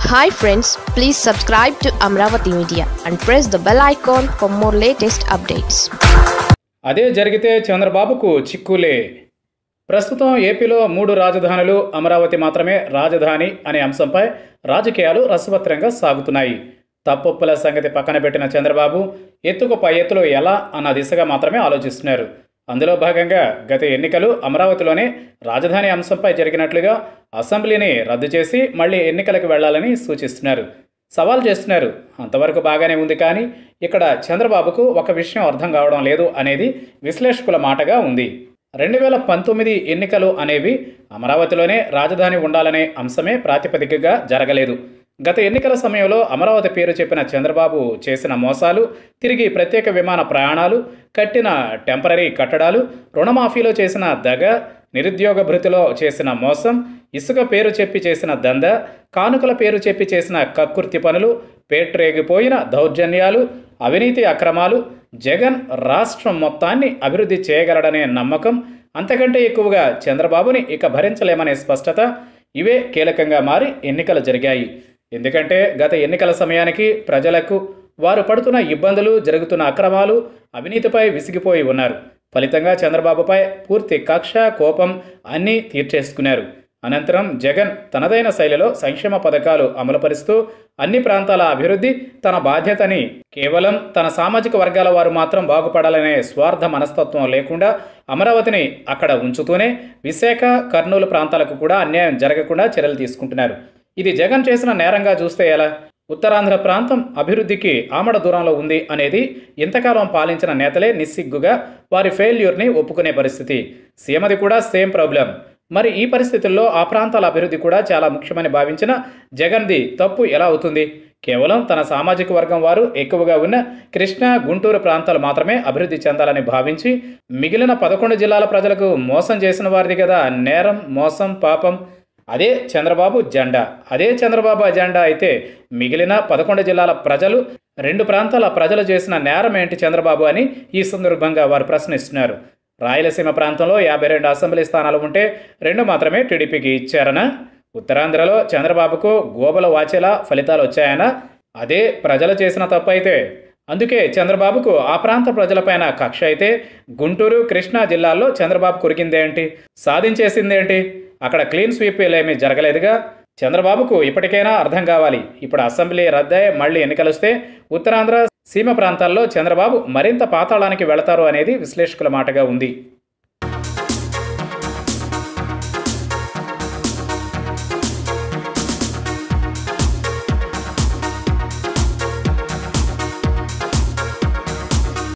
hi friends please subscribe to Amaravati media and press the bell icon for more latest updates అదే జరిగితే చంద్రబాబుకు చిక్కులే ప్రస్తుతం ఏపీలో మూడు రాజధానులు అమరావతి మాత్రమే రాజధాని అనే అంశంపై రాజకీయాలు రసవత్రంగా సాగుతున్నాయి తప్పొప్పుల సంగతి పక్కన పెట్టిన చంద్రబాబు ఎత్తుకు పై ఎత్తులు ఎలా అన్న దిశగా మాత్రమే ఆలోచిస్తున్నారు అందులో భాగంగా గత ఎన్నికలు అమరావతిలోనే రాజధాని అంశంపై జరిగినట్లుగా అసెంబ్లీని రద్దు చేసి మళ్ళీ ఎన్నికలకు వెళ్లాలని సూచిస్తున్నారు సవాల్ చేస్తున్నారు అంతవరకు బాగానే ఉంది కానీ ఇక్కడ చంద్రబాబుకు ఒక విషయం అర్థం కావడం లేదు అనేది విశ్లేషకుల మాటగా ఉంది రెండు వేల పంతొమ్మిది ఎన్నికలు అనేవి అమరావతిలోనే రాజధాని ఉండాలనే అంశమే ప్రాతిపదికగా జరగలేదు గత ఎన్నికల సమయంలో అమరావతి పేరు చెప్పిన చంద్రబాబు చేసిన మోసాలు తిరిగి ప్రత్యేక విమాన ప్రయాణాలు కట్టిన టెంపరీ కట్టడాలు రుణమాఫీలో చేసిన దగ నిరుద్యోగ భృతిలో చేసిన మోసం ఇసుక పేరు చెప్పి చేసిన దంద కానుకల పేరు చెప్పి చేసిన కక్కుర్తి పనులు పేట్రేగిపోయిన దౌర్జన్యాలు అవినీతి అక్రమాలు జగన్ రాష్ట్రం మొత్తాన్ని అభివృద్ధి చేయగలడనే నమ్మకం అంతకంటే ఎక్కువగా చంద్రబాబుని ఇక భరించలేమనే స్పష్టత ఇవే కీలకంగా మారి ఎన్నికలు జరిగాయి ఎందుకంటే గత ఎన్నికల సమయానికి ప్రజలకు వారు పడుతున్న ఇబ్బందులు జరుగుతున్న అక్రమాలు అవినీతిపై విసిగిపోయి ఉన్నారు ఫలితంగా చంద్రబాబుపై పూర్తి కక్ష కోపం అన్నీ తీర్చేసుకున్నారు అనంతరం జగన్ తనదైన శైలిలో సంక్షేమ పథకాలు అమలుపరుస్తూ అన్ని ప్రాంతాల అభివృద్ధి తన బాధ్యతని కేవలం తన సామాజిక వర్గాల వారు మాత్రం బాగుపడాలనే స్వార్థ మనస్తత్వం లేకుండా అమరావతిని అక్కడ ఉంచుతూనే విశాఖ కర్నూలు ప్రాంతాలకు కూడా అన్యాయం జరగకుండా చర్యలు తీసుకుంటున్నారు ఇది జగన్ చేసిన నేరంగా చూస్తే ఎలా ఉత్తరాంధ్ర ప్రాంతం అభివృద్ధికి ఆమడ దూరంలో ఉంది అనేది ఇంతకాలం పాలించిన నేతలే నిస్సిగ్గుగా వారి ఫెయిల్యూర్ని ఒప్పుకునే పరిస్థితి సీమది కూడా సేమ్ ప్రాబ్లం మరి ఈ పరిస్థితుల్లో ఆ ప్రాంతాల అభివృద్ధి కూడా చాలా ముఖ్యమని భావించిన జగన్ది తప్పు ఎలా అవుతుంది కేవలం తన సామాజిక వర్గం వారు ఎక్కువగా ఉన్న కృష్ణా గుంటూరు ప్రాంతాలు మాత్రమే అభివృద్ధి చెందాలని భావించి మిగిలిన పదకొండు జిల్లాల ప్రజలకు మోసం చేసిన వారిది కదా నేరం మోసం పాపం అదే చంద్రబాబు జెండా అదే చంద్రబాబు అజెండా అయితే మిగిలిన పదకొండు జిల్లాల ప్రజలు రెండు ప్రాంతాల ప్రజలు చేసిన నేరం ఏంటి చంద్రబాబు అని ఈ సందర్భంగా వారు ప్రశ్నిస్తున్నారు రాయలసీమ ప్రాంతంలో యాభై రెండు అసెంబ్లీ స్థానాలు ఉంటే రెండు మాత్రమే టీడీపీకి ఇచ్చారనా ఉత్తరాంధ్రలో చంద్రబాబుకు గోబల వాచేలా ఫలితాలు వచ్చాయనా అదే ప్రజలు చేసిన తప్పు అయితే అందుకే చంద్రబాబుకు ఆ ప్రాంత ప్రజలపైన కక్ష అయితే గుంటూరు కృష్ణా జిల్లాల్లో చంద్రబాబు కురికిందేంటి సాధించేసిందేంటి అక్కడ క్లీన్ స్వీప్ ఏమీ జరగలేదుగా చంద్రబాబుకు ఇప్పటికైనా అర్థం కావాలి ఇప్పుడు అసెంబ్లీ రద్దై మళ్ళీ ఎన్నికలొస్తే ఉత్తరాంధ్ర సీమ ప్రాంతాల్లో చంద్రబాబు మరింత పాతాళానికి వెళతారు అనేది విశ్లేషకుల మాటగా ఉంది